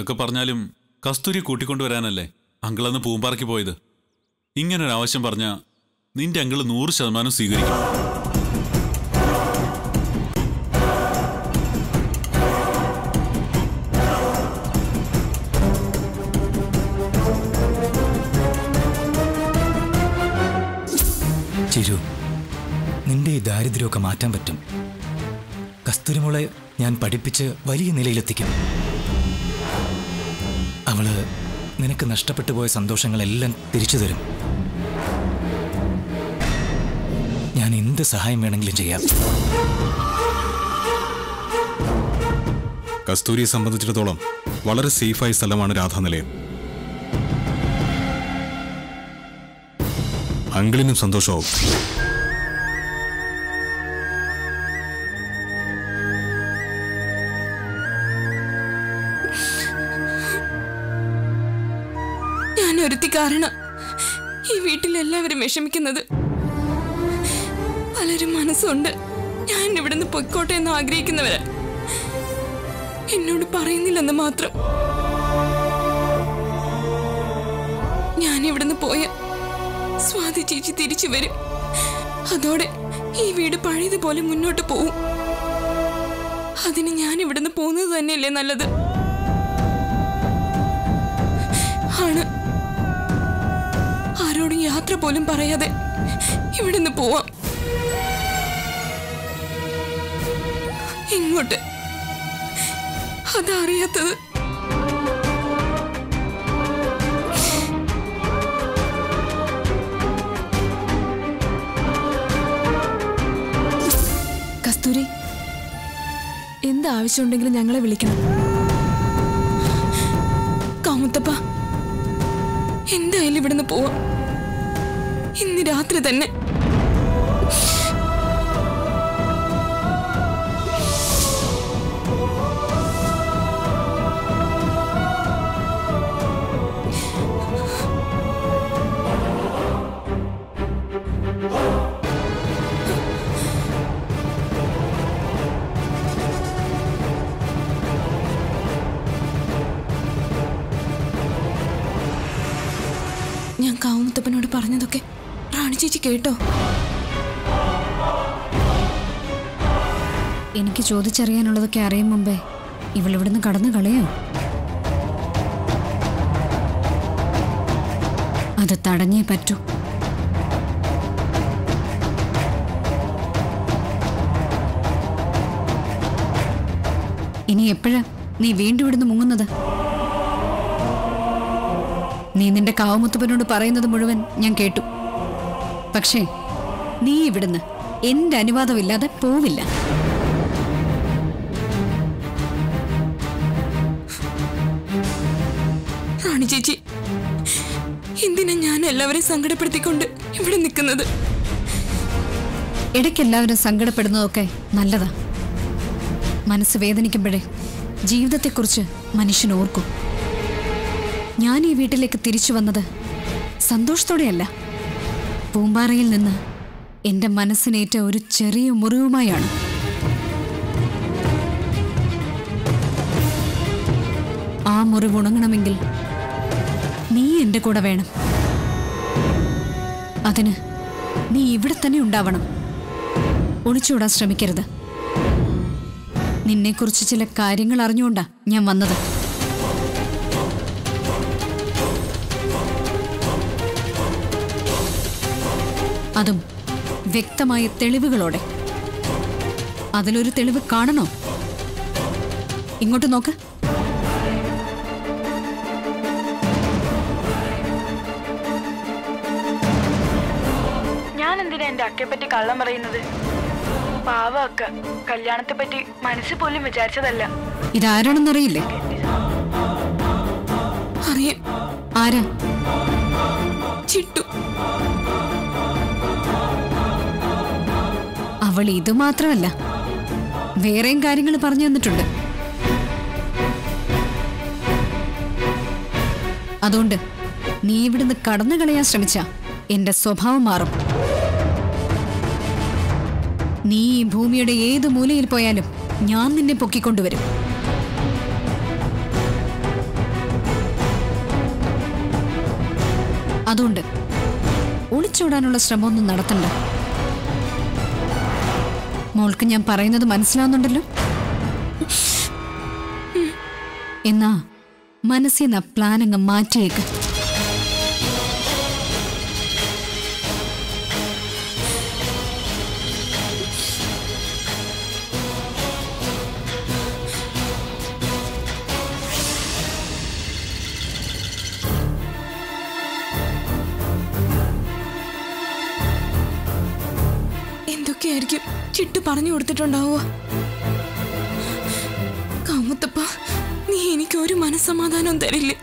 എന്തൊക്കെ പറഞ്ഞാലും കസ്തൂരി കൂട്ടിക്കൊണ്ടുവരാനല്ലേ അങ്കിളന്ന് പൂമ്പാറയ്ക്ക് പോയത് ഇങ്ങനൊരു ആവശ്യം പറഞ്ഞ നിന്റെ അങ്കിള് നൂറ് ശതമാനം സ്വീകരിക്കും ചിരു നിന്റെ ഈ ദാരിദ്ര്യമൊക്കെ മാറ്റാൻ പറ്റും കസ്തൂരിമോളെ ഞാൻ പഠിപ്പിച്ച് വലിയ നിലയിലെത്തിക്കും അവള് നിനക്ക് നഷ്ടപ്പെട്ടു പോയ സന്തോഷങ്ങളെല്ലാം തിരിച്ചു തരും ഞാൻ എന്ത് സഹായം വേണമെങ്കിലും ചെയ്യാം കസ്തൂരിയെ സംബന്ധിച്ചിടത്തോളം വളരെ സേഫായ സ്ഥലമാണ് രാധാനിലയം അങ്കിളിനും സന്തോഷമാവും ഞാൻ ഒരുത്തി കാരണം ഈ വീട്ടിൽ എല്ലാവരും വിഷമിക്കുന്നത് പലരും മനസ്സുണ്ട് ഞാൻ ഇവിടുന്ന് പൊയ്ക്കോട്ടെ എന്ന് ആഗ്രഹിക്കുന്നവര് എന്നോട് പറയുന്നില്ലെന്ന് മാത്രം ഞാൻ ഇവിടുന്ന് പോയ സ്വാതി ചേച്ചി തിരിച്ചു വരും അതോടെ ഈ വീട് പഴയതുപോലെ മുന്നോട്ട് പോവും അതിന് ഞാൻ ഇവിടുന്ന് പോകുന്നത് തന്നെയല്ലേ നല്ലത് ആണ് ആരോടും യാത്ര പോലും പറയാതെ ഇവിടുന്ന് പോവാം ഇങ്ങോട്ട് അതറിയാത്തത് കസ്തൂരി എന്താവശ്യമുണ്ടെങ്കിലും ഞങ്ങളെ വിളിക്കണം കാമുത്തപ്പ എന്തായാലും ഇവിടുന്ന് പോവാം ഇന്ന് രാത്രി തന്നെ ഞാൻ കാവുമുത്തപ്പനോട് പറഞ്ഞതൊക്കെ റാണി ചേച്ചി കേട്ടോ എനിക്ക് ചോദിച്ചറിയാനുള്ളതൊക്കെ അറിയും മുമ്പേ ഇവളിവിടുന്ന് കടന്നു കളയോ അത് തടഞ്ഞേ പറ്റൂ ഇനി എപ്പോഴാ നീ വീണ്ടും ഇവിടുന്ന് മുങ്ങുന്നത് നീ നിന്റെ കാവുമുത്തപ്പനോട് പറയുന്നത് മുഴുവൻ ഞാൻ കേട്ടു പക്ഷേ നീ ഇവിടുന്ന് എന്റെ അനുവാദമില്ലാതെ പോവില്ല റാണി ചേച്ചി എന്തിനാ ഞാൻ എല്ലാവരെയും സങ്കടപ്പെടുത്തിക്കൊണ്ട് ഇവിടെ നിൽക്കുന്നത് ഇടയ്ക്കെല്ലാവരും സങ്കടപ്പെടുന്നതൊക്കെ നല്ലതാ മനസ്സ് വേദനിക്കുമ്പോഴേ ജീവിതത്തെക്കുറിച്ച് മനുഷ്യൻ ഓർക്കും ഞാൻ ഈ വീട്ടിലേക്ക് തിരിച്ചു വന്നത് സന്തോഷത്തോടെയല്ല പൂമ്പാറയിൽ നിന്ന് എൻ്റെ മനസ്സിനേറ്റ ഒരു ചെറിയ മുറിവുമായാണ് ആ മുറിവ് ഉണങ്ങണമെങ്കിൽ നീ എൻ്റെ കൂടെ വേണം അതിന് നീ ഇവിടെ തന്നെ ഉണ്ടാവണം ഒളിച്ചോടാൻ ശ്രമിക്കരുത് നിന്നെക്കുറിച്ച് ചില കാര്യങ്ങൾ അറിഞ്ഞുകൊണ്ടാ ഞാൻ വന്നത് അതും വ്യക്തമായ തെളിവുകളോടെ അതിലൊരു തെളിവ് കാണണോ ഇങ്ങോട്ട് നോക്ക് ഞാൻ എന്തിനാ എന്റെ അക്കയെ പറ്റി കള്ളം പറയുന്നത് പാവ അക്ക കല്യാണത്തെ പറ്റി മനസ്സിൽ പോലും വിചാരിച്ചതല്ല ഇതാരാണെന്നറിയില്ലേ അറിയാം ആരാ ചിട്ടു അവൾ ഇത് മാത്രമല്ല വേറെയും കാര്യങ്ങൾ പറഞ്ഞു തന്നിട്ടുണ്ട് അതുകൊണ്ട് നീ ഇവിടുന്ന് കടന്നു കളയാൻ ശ്രമിച്ച എന്റെ സ്വഭാവം മാറും നീ ഈ ഭൂമിയുടെ ഏത് മൂലയിൽ പോയാലും ഞാൻ നിന്നെ പൊക്കിക്കൊണ്ടുവരും അതുകൊണ്ട് ഒളിച്ചോടാനുള്ള ശ്രമമൊന്നും നടത്തണ്ട മോൾക്ക് ഞാൻ പറയുന്നത് മനസ്സിലാവുന്നുണ്ടല്ലോ എന്നാ മനസ്സിൽ നിന്ന് പ്ലാൻ അങ്ങ് മാറ്റിയേക്ക് എന്തൊക്കെയായിരിക്കും ചിട്ടു പറഞ്ഞു കൊടുത്തിട്ടുണ്ടാവുക കാമുത്തപ്പ നീ എനിക്ക് ഒരു മനസ്സമാധാനം തരില്ലേ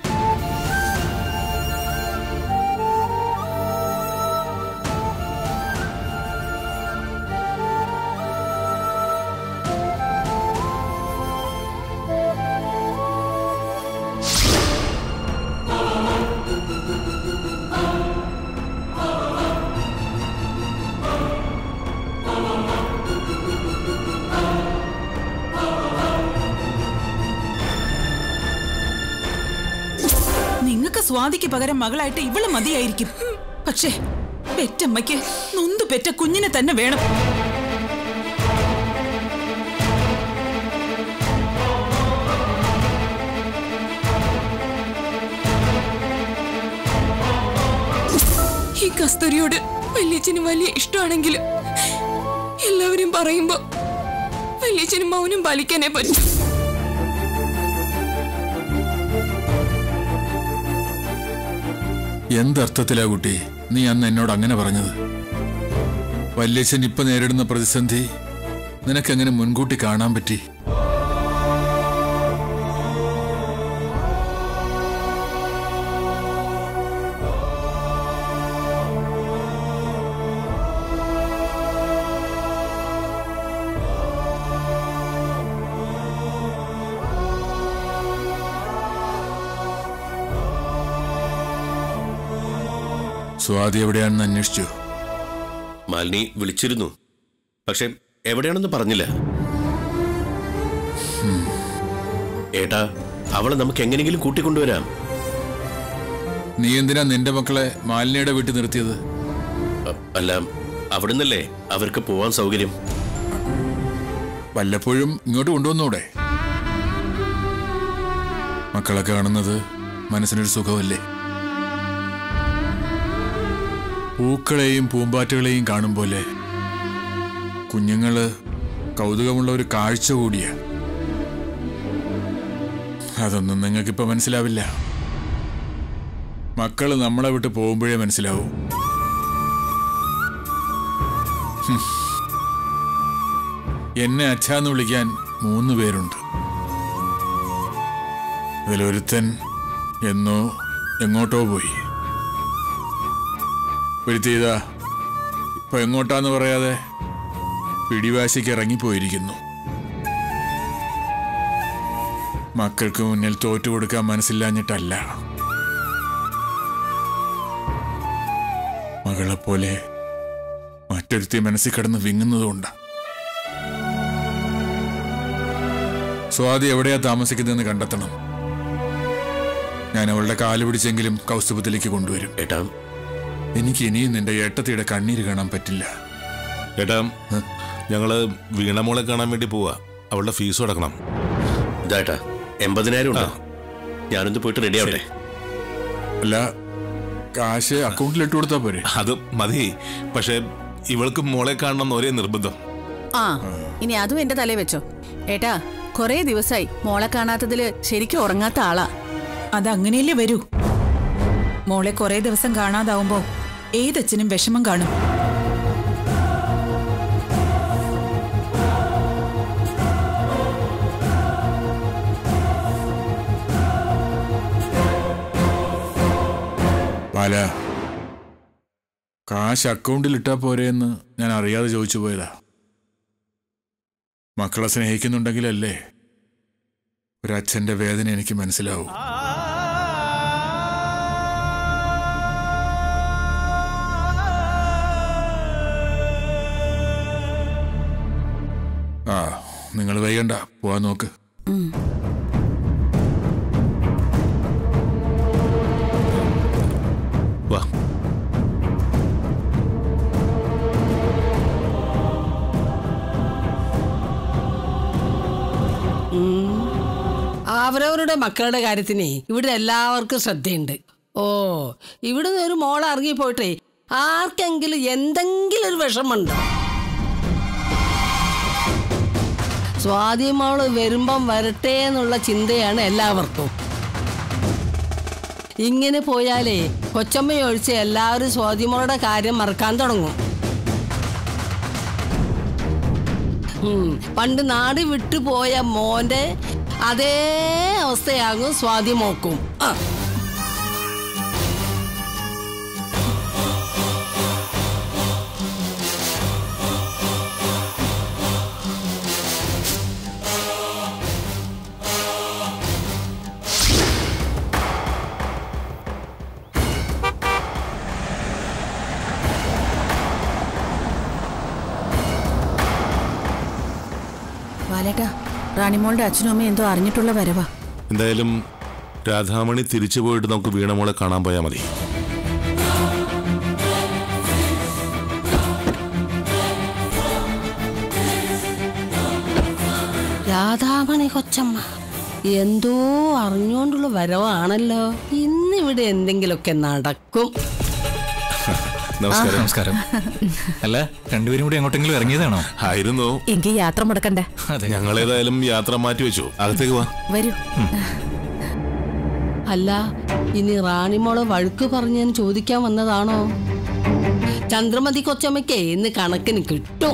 നിങ്ങൾക്ക് സ്വാതിക്ക് പകരം മകളായിട്ട് ഇവള് മതിയായിരിക്കും പക്ഷേ പെറ്റമ്മയ്ക്ക് നൊന്തു പെറ്റ കുഞ്ഞിനെ തന്നെ വേണം ഈ കസ്തൂരിയോട് വല്യച്ഛന് വലിയ ഇഷ്ടമാണെങ്കിലും എല്ലാവരും പറയുമ്പോ വല്യച്ഛന് മൗനം പാലിക്കാനേ പറ്റൂ എന്തർത്ഥത്തിലാ കുട്ടി നീ അന്ന് എന്നോട് അങ്ങനെ പറഞ്ഞത് വല്യച്ഛൻ ഇപ്പൊ നേരിടുന്ന പ്രതിസന്ധി നിനക്കെങ്ങനെ മുൻകൂട്ടി കാണാൻ പറ്റി സ്വാതി എവിടെയാണെന്ന് അന്വേഷിച്ചു മാലിനി വിളിച്ചിരുന്നു പക്ഷെ എവിടെയാണെന്ന് പറഞ്ഞില്ല ഏട്ടാ അവളെ നമുക്ക് എങ്ങനെയെങ്കിലും കൂട്ടിക്കൊണ്ടുവരാം നീ എന്തിനാ നിന്റെ മക്കളെ മാലിന്യയുടെ വീട്ടിൽ നിർത്തിയത് അ- അല്ല അവിടുന്നല്ലേ അവർക്ക് പോവാൻ സൗകര്യം വല്ലപ്പോഴും ഇങ്ങോട്ട് കൊണ്ടുവന്നൂടെ മക്കളെ കാണുന്നത് മനസ്സിനൊരു സുഖമല്ലേ പൂക്കളെയും പൂമ്പാറ്റകളെയും കാണും പോലെ കുഞ്ഞുങ്ങള് കൗതുകമുള്ള ഒരു കാഴ്ച കൂടിയാ അതൊന്നും നിങ്ങൾക്കിപ്പോ മനസ്സിലാവില്ല മക്കള് നമ്മളെ വിട്ട് പോകുമ്പോഴേ മനസ്സിലാവൂ എന്നെ അച്ഛാന്ന് വിളിക്കാൻ മൂന്ന് പേരുണ്ട് അതിലൊരുത്തൻ എന്നോ എങ്ങോട്ടോ പോയി ഒരുത്തിയതാ ഇപ്പൊ എങ്ങോട്ടാന്ന് പറയാതെ പിടിവാശിക്ക് ഇറങ്ങിപ്പോയിരിക്കുന്നു മക്കൾക്ക് മുന്നിൽ തോറ്റു കൊടുക്കാൻ മനസ്സില്ലാഞ്ഞിട്ടല്ല മകളെപ്പോലെ മറ്റൊരുത്തി മനസ്സിൽ കിടന്ന് വിങ്ങുന്നതുകൊണ്ടാ സ്വാതി എവിടെയാ താമസിക്കുന്നതെന്ന് കണ്ടെത്തണം ഞാൻ അവളുടെ കാല് പിടിച്ചെങ്കിലും കൗസ്തുഭത്തിലേക്ക് കൊണ്ടുവരും ഏട്ടാ എനിക്ക് ഇനിയും നിന്റെ ഏട്ടത്തിയുടെ കണ്ണീര് കാണാൻ പറ്റില്ല ഏട്ടാ ഞങ്ങള് വീണമോളെ കാണാൻ വേണ്ടി പോവാ അവളുടെ ഫീസ് അടക്കണം ഇതായിട്ടാ എൺപതിനായിരം ഉണ്ടോ ഞാനൊന്ന് പോയിട്ട് റെഡി ആവട്ടെ അല്ല കാശ് അക്കൗണ്ടിൽ ഇട്ട് കൊടുത്താ പോരെ അത് മതി പക്ഷെ ഇവൾക്ക് മോളെ കാണണം ഒരേ നിർബന്ധം ആ ഇനി അതും എന്റെ തലയിൽ വെച്ചോ ഏട്ടാ കൊറേ ദിവസമായി മോളെ കാണാത്തതില് ശരിക്കും ഉറങ്ങാത്ത ആളാ അതങ്ങനെയല്ലേ വരൂ മോളെ കുറെ ദിവസം കാണാതാവുമ്പോ ഏതച്ഛനും വിഷമം കാണും ബാല കാശ് അക്കൗണ്ടിൽ ഇട്ടാ പോരെ എന്ന് ഞാൻ അറിയാതെ ചോദിച്ചു പോയതാ മക്കളെ സ്നേഹിക്കുന്നുണ്ടെങ്കിലല്ലേ ഒരച്ഛന്റെ വേദന എനിക്ക് മനസ്സിലാവൂ ആ നിങ്ങൾ വൈകണ്ട പോവാൻ നോക്ക് വാ അവരവരുടെ മക്കളുടെ കാര്യത്തിന് ഇവിടെ എല്ലാവർക്കും ശ്രദ്ധയുണ്ട് ഓ ഇവിടുന്ന് ഒരു മോൾ ഇറങ്ങിപ്പോയിട്ടേ ആർക്കെങ്കിലും എന്തെങ്കിലും ഒരു വിഷമുണ്ടോ സ്വാതി മോള് വരുമ്പം വരട്ടെ എന്നുള്ള ചിന്തയാണ് എല്ലാവർക്കും ഇങ്ങനെ പോയാലേ കൊച്ചമ്മയൊഴിച്ച് എല്ലാവരും സ്വാതിമോളുടെ കാര്യം മറക്കാൻ തുടങ്ങും ഉം, പണ്ട് നാട് വിട്ടുപോയ മോന്റെ അതേ അവസ്ഥയാകും സ്വാതി മോക്കും ആ ബാലേട്ടാ റാണിമോളുടെ അച്ഛനും അമ്മയും എന്തോ അറിഞ്ഞിട്ടുള്ള വരവാ എന്തായാലും രാധാമണി തിരിച്ചു പോയിട്ട് നമുക്ക് വീണമോളെ കാണാൻ പോയാൽ മതി രാധാമണി കൊച്ചമ്മ എന്തോ അറിഞ്ഞുകൊണ്ടുള്ള വരവാണല്ലോ ഇന്നിവിടെ എന്തെങ്കിലുമൊക്കെ നടക്കും നമസ്കാരം നമസ്കാരം അല്ല രണ്ടുപേരും കൂടി എങ്ങോട്ടെങ്കിലും ഇറങ്ങിയതാണോ ആയിരുന്നു എങ്കിൽ യാത്ര മുടക്കണ്ട അതെ ഞങ്ങൾ ഏതായാലും യാത്ര മാറ്റി വെച്ചു അകത്തേക്ക് വാ വരൂ അല്ല ഇനി റാണിമോള് വഴുക്ക് പറഞ്ഞെന്ന് ചോദിക്കാൻ വന്നതാണോ ചന്ദ്രമതി കൊച്ചമ്മയ്ക്ക് ഇന്ന് കണക്കിന് കിട്ടും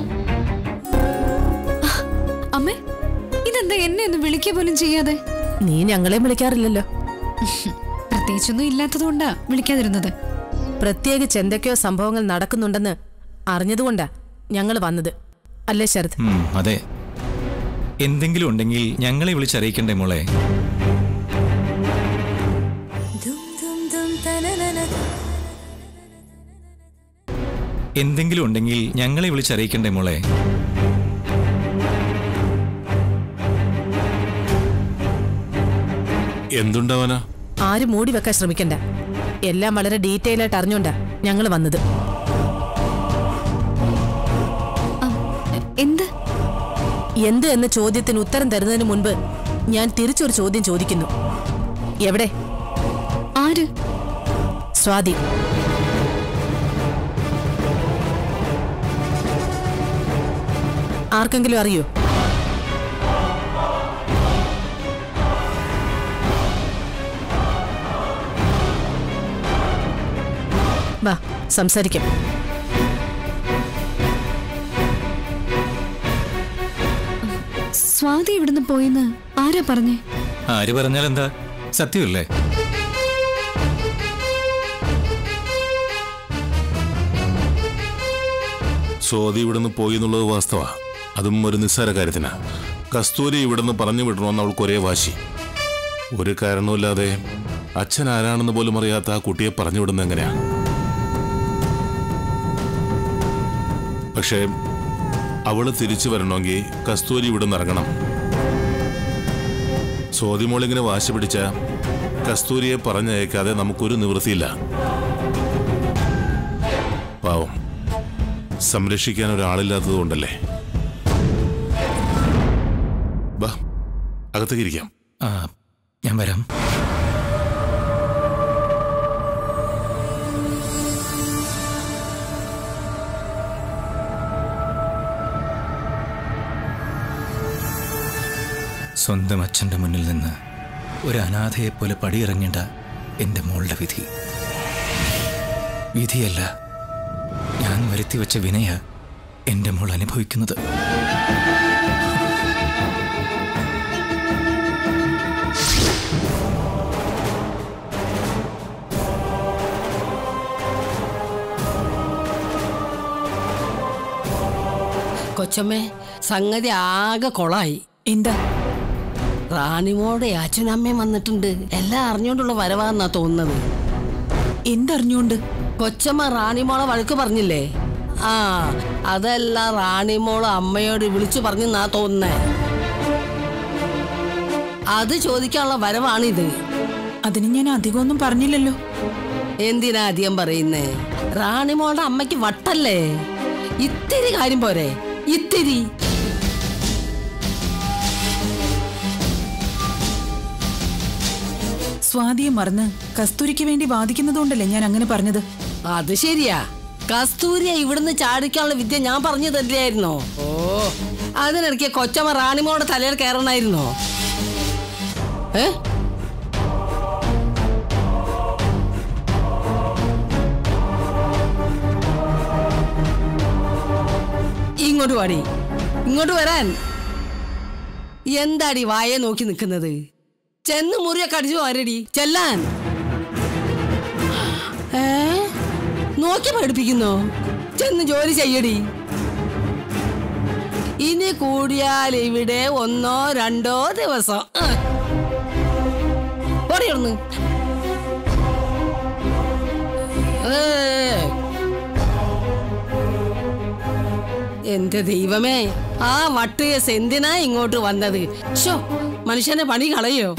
അമ്മേ ഇതെന്താ എന്നെ ഒന്ന് വിളിക്കുക പോലും ചെയ്യാതെ നീ ഞങ്ങളെ വിളിക്കാറില്ലല്ലോ പ്രത്യേകിച്ചൊന്നും ഇല്ലാത്തതുകൊണ്ടാ വിളിക്കാതിരുന്നത് പ്രത്യേകിച്ച് എന്തൊക്കെയോ സംഭവങ്ങൾ നടക്കുന്നുണ്ടെന്ന് അറിഞ്ഞതുകൊണ്ടാ ഞങ്ങൾ വന്നത് അല്ലേ ശരത് ഉം, അതെ എന്തെങ്കിലും ഉണ്ടെങ്കിൽ ഞങ്ങളെ വിളിച്ചറിയിക്കണ്ടേ മോളെ എന്തെങ്കിലും ഉണ്ടെങ്കിൽ ഞങ്ങളെ വിളിച്ചറിയിക്കണ്ടേ മോളെ എന്തുണ്ടാവാനാ ആരും മൂടി വെക്കാൻ ശ്രമിക്കണ്ട എല്ലാം വളരെ ഡീറ്റെയിൽ ആയിട്ട് അറിഞ്ഞോണ്ടാ ഞങ്ങൾ വന്നത് എന്ത് എന്ത് എന്ന ചോദ്യത്തിന് ഉത്തരം തരുന്നതിന് മുൻപ് ഞാൻ തിരിച്ചൊരു ചോദ്യം ചോദിക്കുന്നു എവിടെ ആര് സ്വാതി ആർക്കെങ്കിലും അറിയോ വാ സംസാരിക്കാം സ്വാതി ഇവിടുന്ന് പോയിന്ന് ആരാ പറഞ്ഞേ ആര് പറഞ്ഞാൽ എന്താ സത്യമല്ലേ സ്വാതി ഇവിടുന്ന് പോയി എന്നുള്ളത് വാസ്തവ അതും ഒരു നിസ്സാര കാര്യത്തിനാ കസ്തൂരി ഇവിടുന്ന് പറഞ്ഞു വിടണമെന്ന് അവൾക്ക് ഒരേ വാശി ഒരു കാരണവുമില്ലാതെ അച്ഛൻ ആരാണെന്ന് പോലും അറിയാത്ത ആ കുട്ടിയെ പറഞ്ഞു വിടുന്നത് എങ്ങനെയാ പക്ഷേ അവള് തിരിച്ചു വരണമെങ്കിൽ കസ്തൂരി ഇവിടുന്ന് ഇറങ്ങണം സ്വാതിമോളിങ്ങനെ വാശി പിടിച്ച കസ്തൂരിയെ പറഞ്ഞയക്കാതെ നമുക്കൊരു നിവൃത്തിയില്ല പാവം സംരക്ഷിക്കാൻ ഒരാളില്ലാത്തത് കൊണ്ടല്ലേ ബാ അകത്തേക്ക് ഇരിക്കാം ആ ഞാൻ വരാം സ്വന്തം അച്ഛൻ്റെ മുന്നിൽ നിന്ന് ഒരു അനാഥയെപ്പോലെ പടിയിറങ്ങേണ്ട എൻ്റെ മോളുടെ വിധി വിധിയല്ല ഞാൻ വരുത്തി വെച്ച വിനയ എൻ്റെ മോൾ അനുഭവിക്കുന്നത് കൊച്ചമ്മേ സംഗതി ആകെ കൊളായി എന്താ റാണിമോടെ അച്ഛനും അമ്മയും വന്നിട്ടുണ്ട് എല്ലാം അറിഞ്ഞുകൊണ്ടുള്ള വരവാന്നാ തോന്നുന്നത് എന്തറിഞ്ഞോണ്ട് കൊച്ചമ്മ റാണിമോളെ വഴക്ക് പറഞ്ഞില്ലേ ആ അതല്ല റാണിമോള് അമ്മയോട് വിളിച്ചു പറഞ്ഞെന്നാ തോന്നുന്നേ അത് ചോദിക്കാനുള്ള വരവാണിത് അതിന് ഞാൻ അധികമൊന്നും പറഞ്ഞില്ലല്ലോ എന്തിനാ അധികം പറയുന്നേ റാണിമോളുടെ അമ്മയ്ക്ക് വട്ടല്ലേ ഇത്തിരി കാര്യം പോരെ ഇത്തിരി സ്വാതിയെ മറന്ന് കസ്തൂരിക്ക് വേണ്ടി വാദിക്കുന്നതുകൊണ്ടല്ലേ ഞാൻ അങ്ങനെ പറഞ്ഞത് അത് ശരിയാ കസ്തൂരിയെ ഇവിടുന്ന് ചാടിക്കാനുള്ള വിദ്യ ഞാൻ പറഞ്ഞു തരില്ലായിരുന്നോ ഓ അതിനിടയ്ക്ക് കൊച്ചമ്മ റാണിമോടെ തലയിൽ കയറണമായിരുന്നോ ഏ ഇങ്ങോട്ട് വാടി ഇങ്ങോട്ട് വരാൻ എന്താടി വായെ നോക്കി നിൽക്കുന്നത് ചെന്ന് മുറിയൊക്കെ അടിച്ചു വാരടി ചെല്ലാൻ ഏ നോക്കി പഠിപ്പിക്കുന്നോ ചെന്ന് ജോലി ചെയ്യടി ഇനി കൂടിയാൽ ഇവിടെ ഒന്നോ രണ്ടോ ദിവസം ഓടിയിടുന്നു എന്റെ ദൈവമേ ആ വട്ടുകേസ് എന്തിനാ ഇങ്ങോട്ട് വന്നത് ഷോ മനുഷ്യനെ പണി കളയോ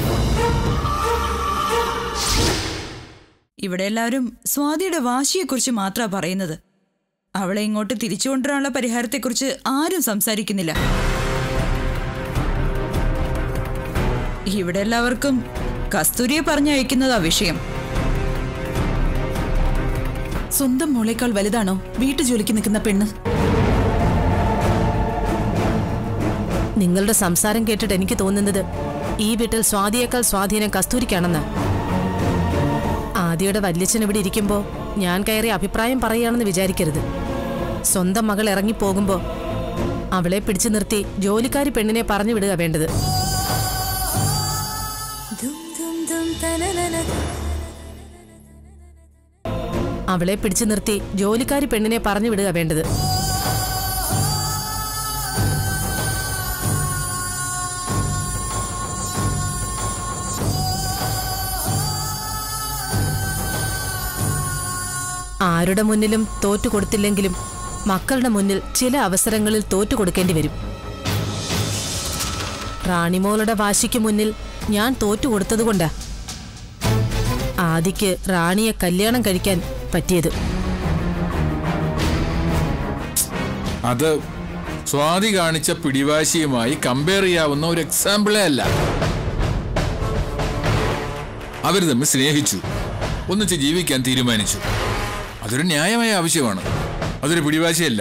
ഇവിടെ എല്ലാവരും സ്വാതിയുടെ വാശിയെക്കുറിച്ച് മാത്രമാണ് പറയുന്നത് അവളെ ഇങ്ങോട്ട് തിരിച്ചു കൊണ്ടുവരാനുള്ള പരിഹാരത്തെക്കുറിച്ച് ആരും സംസാരിക്കുന്നില്ല ഇവിടെ എല്ലാവർക്കും കസ്തൂരിയെ പറഞ്ഞയക്കുന്നതാ വിഷയം സ്വന്തം മോളേക്കാൾ വലുതാണോ വീട്ടു ജോലിക്ക് നിൽക്കുന്ന പെണ്ണ് നിങ്ങളുടെ സംസാരം കേട്ടിട്ട് എനിക്ക് തോന്നുന്നത് ഈ വീട്ടിൽ സ്വാതിയേക്കാൾ സ്വാധീനം കസ്തൂരിക്കാണെന്ന് ആദിയുടെ വല്യച്ഛൻ ഇവിടെ ഇരിക്കുമ്പോൾ ഞാൻ കയറി അഭിപ്രായം പറയുകയാണെന്ന് വിചാരിക്കരുത് സ്വന്തം മകൾ ഇറങ്ങിപ്പോകുമ്പോ അവളെ പിടിച്ചു നിർത്തി ജോലിക്കാരി പെണ്ണിനെ പറഞ്ഞു വിടുക വേണ്ടത് അവളെ പിടിച്ചു നിർത്തി ജോലിക്കാരി പെണ്ണിനെ പറഞ്ഞു വിടുക വേണ്ടത് ആരുടെ മുന്നിലും തോറ്റു കൊടുത്തില്ലെങ്കിലും മക്കളുടെ മുന്നിൽ ചില അവസരങ്ങളിൽ തോറ്റു കൊടുക്കേണ്ടി വരും റാണിമോളുടെ വാശിക്ക് മുന്നിൽ ഞാൻ തോറ്റു കൊടുത്തതുകൊണ്ടാ ആദിക്ക് റാണിയെ കല്യാണം കഴിക്കാൻ പറ്റിയത് അത് സ്വാതി കാണിച്ച പിടിവാശിയുമായി കമ്പയർ ചെയ്യാവുന്ന ഒരു എക്സാമ്പിളേ അല്ല അവർ തമ്മിൽ സ്നേഹിച്ചു ഒന്നിച്ച് ജീവിക്കാൻ തീരുമാനിച്ചു അതൊരു ന്യായമായ ആവശ്യമാണ് അതൊരു പിടിവാശിയല്ല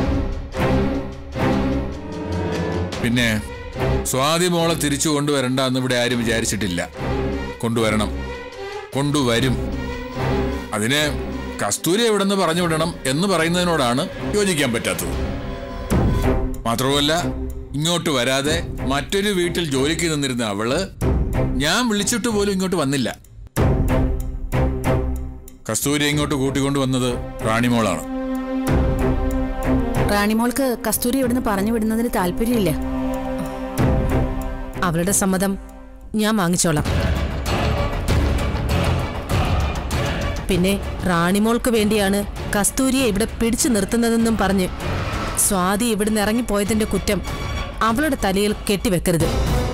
പിന്നെ സ്വാതി മോളെ തിരിച്ചു കൊണ്ടുവരണ്ട എന്ന് ഇവിടെ ആരും വിചാരിച്ചിട്ടില്ല കൊണ്ടുവരണം കൊണ്ടുവരും അതിന് കസ്തൂരി എവിടെന്ന് പറഞ്ഞു വിടണം എന്ന് പറയുന്നതിനോടാണ് യോജിക്കാൻ പറ്റാത്തത് മാത്രവുമല്ല ഇങ്ങോട്ട് വരാതെ മറ്റൊരു വീട്ടിൽ ജോലിക്ക് നിന്നിരുന്ന അവള് ഞാൻ വിളിച്ചിട്ട് പോലും ഇങ്ങോട്ട് വന്നില്ല കസ്തൂരി ഇങ്ങോട്ട് കൂട്ടിക്കൊണ്ടു വന്നത് റാണിമോളാണ് റാണിമോൾക്ക് കസ്തൂരി ഇവിടുന്ന് പറഞ്ഞു വിടുന്നതിന് താല്പര്യമില്ല അവളുടെ സമ്മതം ഞാൻ വാങ്ങിച്ചോളാം പിന്നെ റാണിമോൾക്ക് വേണ്ടിയാണ് കസ്തൂരിയെ ഇവിടെ പിടിച്ചു നിർത്തുന്നതെന്നും പറഞ്ഞ് സ്വാതി ഇവിടുന്ന് ഇറങ്ങിപ്പോയതിന്റെ കുറ്റം അവളുടെ തലയിൽ കെട്ടിവെക്കരുത്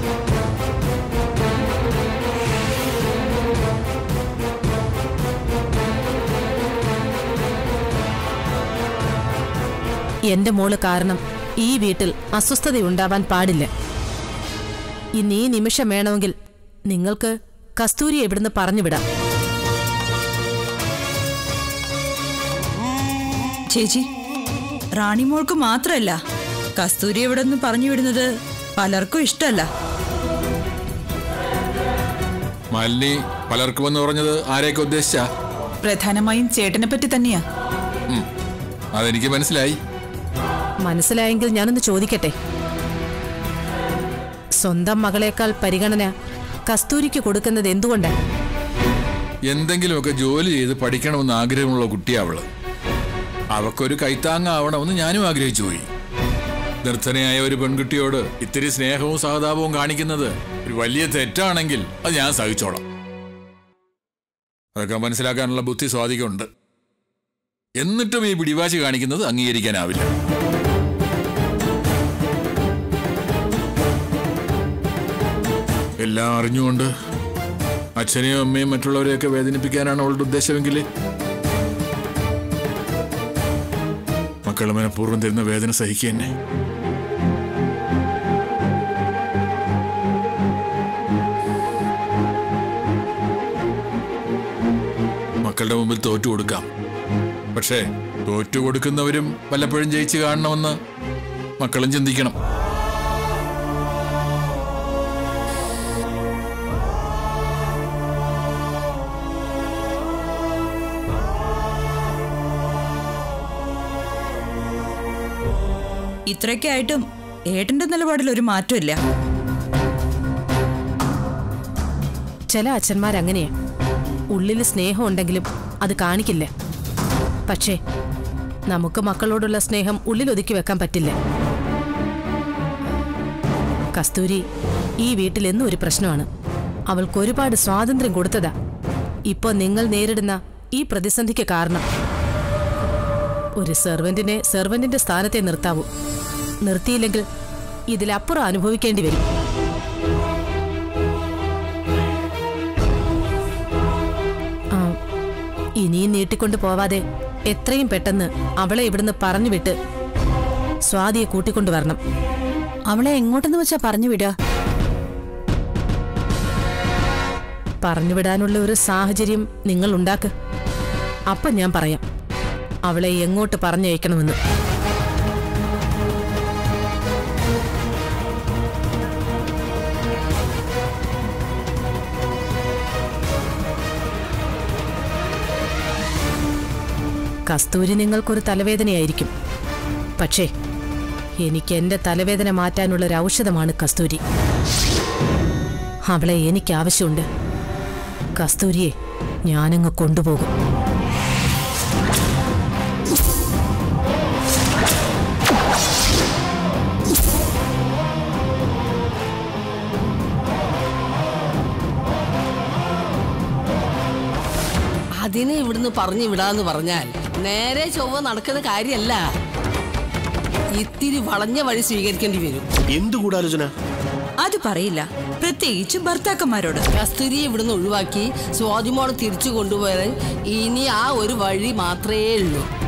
എന്റെ മോള് കാരണം ഈ വീട്ടിൽ അസ്വസ്ഥതയുണ്ടാവാൻ പാടില്ല ഇന്ന് ഈ നിമിഷം വേണമെങ്കിൽ നിങ്ങൾക്ക് കസ്തൂരി ഇവിടുന്ന് പറഞ്ഞുവിടാം ചേച്ചി റാണിമോൾക്ക് മാത്രമല്ല കസ്തൂരി ഇവിടെ നിന്ന് പറഞ്ഞു വിടുന്നത് പലർക്കും ഇഷ്ടമല്ല മാലിനി പലർക്കുമെന്ന് പറഞ്ഞത് ആരെയൊക്കെ ഉദ്ദേശിച്ച പ്രധാനമായും ചേട്ടനെ പറ്റി തന്നെയാ അതെനിക്ക് മനസ്സിലായി മനസ്സിലായെങ്കിൽ ഞാനൊന്ന് ചോദിക്കട്ടെ സ്വന്തം മകളേക്കാൾ പരിഗണന കസ്തൂരിക്ക് കൊടുക്കുന്നത് എന്തുകൊണ്ടാ എന്തെങ്കിലുമൊക്കെ ജോലി ചെയ്ത് പഠിക്കണമെന്ന് ആഗ്രഹമുള്ള കുട്ടിയാ അവള് അവക്കൊരു കൈത്താങ്ങാവണമെന്ന് ഞാനും ആഗ്രഹിച്ചു പോയി നിർദ്ധനയായ ഒരു പെൺകുട്ടിയോട് ഇത്തിരി സ്നേഹവും സഹതാപവും കാണിക്കുന്നത് ഒരു വലിയ തെറ്റാണെങ്കിൽ അത് ഞാൻ സഹിച്ചോളാം അതൊക്കെ മനസ്സിലാക്കാനുള്ള ബുദ്ധി സ്വാധികമുണ്ട് എന്നിട്ടും ഈ പിടിവാശി കാണിക്കുന്നത് അംഗീകരിക്കാനാവില്ല എല്ലാം അറിഞ്ഞുകൊണ്ട് അച്ഛനെയും അമ്മയും മറ്റുള്ളവരെയൊക്കെ വേദനിപ്പിക്കാനാണ് അവളുടെ ഉദ്ദേശമെങ്കിൽ മക്കൾ മനഃപൂർവ്വം തരുന്ന വേദന സഹിക്കുക തന്നെ മുമ്പിൽ തോറ്റു കൊടുക്കാം പക്ഷേ തോറ്റു കൊടുക്കുന്നവരും വല്ലപ്പോഴും ജയിച്ച് കാണണമെന്ന് മക്കളും ചിന്തിക്കണം ഇത്രയൊക്കെ ആയിട്ടും ഏട്ടന്റെ നിലപാടിൽ ഒരു മാറ്റമില്ല ചില അച്ഛന്മാരങ്ങനെയാ ഉള്ളിൽ സ്നേഹം ഉണ്ടെങ്കിലും അത് കാണിക്കില്ല പക്ഷേ നമുക്ക് മക്കളോടുള്ള സ്നേഹം ഉള്ളിൽ ഒതുക്കി വെക്കാൻ പറ്റില്ല കസ്തൂരി ഈ വീട്ടിൽ എന്നും ഒരു പ്രശ്നമാണ് അവൾക്ക് ഒരുപാട് സ്വാതന്ത്ര്യം കൊടുത്തതാ ഇപ്പൊ നിങ്ങൾ നേരിടുന്ന ഈ പ്രതിസന്ധിക്ക് കാരണം ഒരു സെർവന്റിനെ സെർവന്റിന്റെ സ്ഥാനത്തെ നിർത്താവൂ നിർത്തിയില്ലെങ്കിൽ ഇതിലപ്പുറം അനുഭവിക്കേണ്ടി വരും ആ, ഇനിയും നീട്ടിക്കൊണ്ടു പോവാതെ എത്രയും പെട്ടെന്ന് അവളെ ഇവിടുന്ന് പറഞ്ഞു വിട്ട് സ്വാതിയെ കൂട്ടിക്കൊണ്ടുവരണം അവളെ എങ്ങോട്ടെന്ന് വെച്ചാ പറഞ്ഞു വിടുക പറഞ്ഞുവിടാനുള്ള ഒരു സാഹചര്യം നിങ്ങൾ ഉണ്ടാക്ക് അപ്പം ഞാൻ പറയാം അവളെ എങ്ങോട്ട് പറഞ്ഞയക്കണമെന്ന് കസ്തൂരി നിങ്ങൾക്കൊരു തലവേദനയായിരിക്കും പക്ഷേ എനിക്ക് എൻ്റെ തലവേദന മാറ്റാനുള്ള ഒരു ഔഷധമാണ് കസ്തൂരി അവളെ എനിക്ക് ആവശ്യമുണ്ട് കസ്തൂരിയെ ഞാനങ്ങ് കൊണ്ടുപോകും അതിനെ ഇവിടുന്ന് പറഞ്ഞു വിടാന്ന് പറഞ്ഞാൽ നേരെ ചൊവ്വ നടക്കുന്ന കാര്യമല്ല ഇത്തിരി വളഞ്ഞ വഴി സ്വീകരിക്കേണ്ടി വരും എന്ത് ഗൂഢാലോചന അത് പറയില്ല പ്രത്യേകിച്ച് ഭർത്താക്കന്മാരോട് കസ്തൂരിയെ ഇവിടുന്ന് ഒഴിവാക്കി സ്വാതിമോളെ തിരിച്ചു കൊണ്ടുപോയാൽ ഇനി ആ ഒരു വഴി മാത്രമേ ഉള്ളൂ